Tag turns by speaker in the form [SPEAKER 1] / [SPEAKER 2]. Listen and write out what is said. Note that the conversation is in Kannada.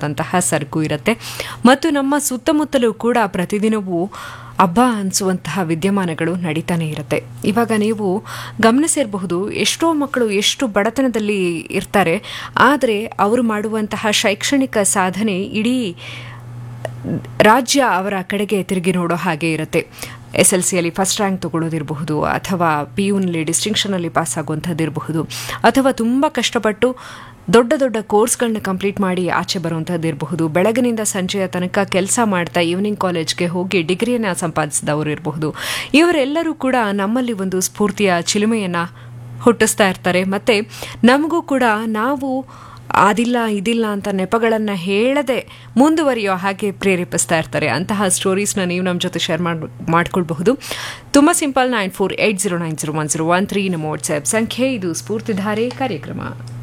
[SPEAKER 1] ಬೇಕಾದಂತಹ ಸರಕು ಇರುತ್ತೆ ಮತ್ತು ನಮ್ಮ ಸುತ್ತಮುತ್ತಲೂ ಕೂಡ ಪ್ರತಿದಿನವೂ ಹಬ್ಬ ಅನಿಸುವಂತಹ ವಿದ್ಯಮಾನಗಳು ನಡೀತಾನೆ ಇರುತ್ತೆ ಇವಾಗ ನೀವು ಗಮನಿಸಿರಬಹುದು ಎಷ್ಟೋ ಮಕ್ಕಳು ಎಷ್ಟು ಬಡತನದಲ್ಲಿ ಇರ್ತಾರೆ ಆದರೆ ಅವರು ಮಾಡುವಂತಹ ಶೈಕ್ಷಣಿಕ ಸಾಧನೆ ಇಡೀ ರಾಜ್ಯ ಅವರ ಕಡೆಗೆ ತಿರುಗಿ ನೋಡೋ ಹಾಗೆ ಇರುತ್ತೆ ಎಸ್ ಎಲ್ ಸಿಯಲ್ಲಿ ಫಸ್ಟ್ ರ್ಯಾಂಕ್ ತಗೊಳ್ಳೋದಿರಬಹುದು ಅಥವಾ ಪಿ ಯುನಲ್ಲಿ ಡಿಸ್ಟಿಂಕ್ಷನಲ್ಲಿ ಪಾಸ್ ಆಗುವಂಥದ್ದಿರಬಹುದು ಅಥವಾ ತುಂಬ ಕಷ್ಟಪಟ್ಟು ದೊಡ್ಡ ದೊಡ್ಡ ಕೋರ್ಸ್ಗಳನ್ನ ಕಂಪ್ಲೀಟ್ ಮಾಡಿ ಆಚೆ ಬರುವಂಥದ್ದು ಇರಬಹುದು ಬೆಳಗಿನಿಂದ ಸಂಜೆಯ ತನಕ ಕೆಲಸ ಮಾಡ್ತಾ ಈವ್ನಿಂಗ್ ಕಾಲೇಜ್ಗೆ ಹೋಗಿ ಡಿಗ್ರಿಯನ್ನು ಸಂಪಾದಿಸಿದವರು ಇರಬಹುದು ಇವರೆಲ್ಲರೂ ಕೂಡ ನಮ್ಮಲ್ಲಿ ಒಂದು ಸ್ಫೂರ್ತಿಯ ಚಿಲುಮೆಯನ್ನು ಹುಟ್ಟಿಸ್ತಾ ಇರ್ತಾರೆ ಮತ್ತು ನಮಗೂ ಕೂಡ ನಾವು ಅದಿಲ್ಲ ಇದಿಲ್ಲ ಅಂತ ನೆಪಗಳನ್ನು ಹೇಳದೆ ಮುಂದುವರಿಯೋ ಹಾಗೆ ಪ್ರೇರೇಪಿಸ್ತಾ ಇರ್ತಾರೆ ಅಂತಹ ಸ್ಟೋರೀಸ್ನ ನೀವು ನಮ್ಮ ಜೊತೆ ಶೇರ್ ಮಾಡಿ ಮಾಡ್ಕೊಳ್ಬಹುದು ತುಂಬ simple nine four eight zero nine zero one zero one three ನಮ್ಮ ವಾಟ್ಸ್ಆ್ಯಪ್ ಸಂಖ್ಯೆ ಇದು ಸ್ಫೂರ್ತಿಧಾರೆ ಕಾರ್ಯಕ್ರಮ